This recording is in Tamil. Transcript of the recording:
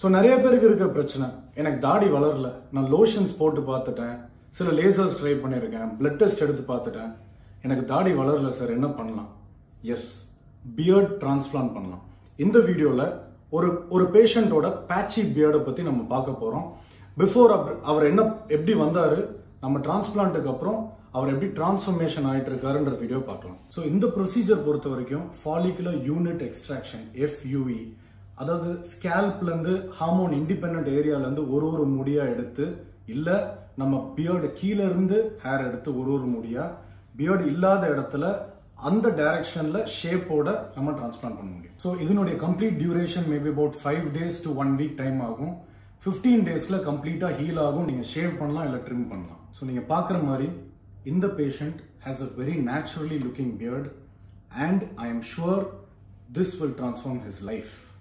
ஸோ நிறைய பேருக்கு இருக்கிற பிரச்சனை எனக்கு தாடி வளரல நான் லோஷன்ஸ் போட்டு பார்த்துட்டேன் சில லேசர்ஸ் ட்ரை பண்ணியிருக்கேன் பிளட் டெஸ்ட் எடுத்து பார்த்துட்டேன் எனக்கு தாடி வளரல சார் என்ன பண்ணலாம் எஸ் பியர்ட் டிரான்ஸ்பிளான்ட் பண்ணலாம் இந்த வீடியோவில் ஒரு ஒரு பேஷண்ட்டோட பேட்சி பியர்டை பற்றி நம்ம பார்க்க போகிறோம் பிஃபோர் அவர் என்ன எப்படி வந்தார் நம்ம டிரான்ஸ்பிளான்ட்டுக்கு அப்புறம் அவர் எப்படி டிரான்ஸ்ஃபர்மேஷன் ஆயிட்டு இருக்காருன்ற வீடியோ பார்க்கலாம் ஸோ இந்த ப்ரொசீஜர் பொறுத்த வரைக்கும் ஃபாலிகுலர் யூனிட் எக்ஸ்ட்ராக்ஷன் எஃப்யூஇ அதாவது ஸ்கேல்ப்ல இருந்து ஹார்மோன் இண்டிபெண்ட் ஏரியால இருந்து ஒரு ஒரு முடியா எடுத்து இல்ல நம்ம பியர்டு கீழே இருந்து ஹேர் எடுத்து ஒரு ஒரு முடியா பியர்டு இல்லாத இடத்துல அந்த டைரக்ஷன்ல ஷேப்போட நம்ம டிரான்ஸ்பிளான்ட் பண்ண முடியும் ஸோ இதனுடைய complete duration maybe about five days to one week time ஆகும் ஃபிஃப்டீன் டேஸ்ல கம்ப்ளீட்டா ஹீல் ஆகும் நீங்க ஷேவ் பண்ணலாம் இல்ல ட்ரிம் பண்ணலாம் ஸோ நீங்க பாக்குற மாதிரி இந்த patient has a very naturally looking beard and I am sure this will transform his life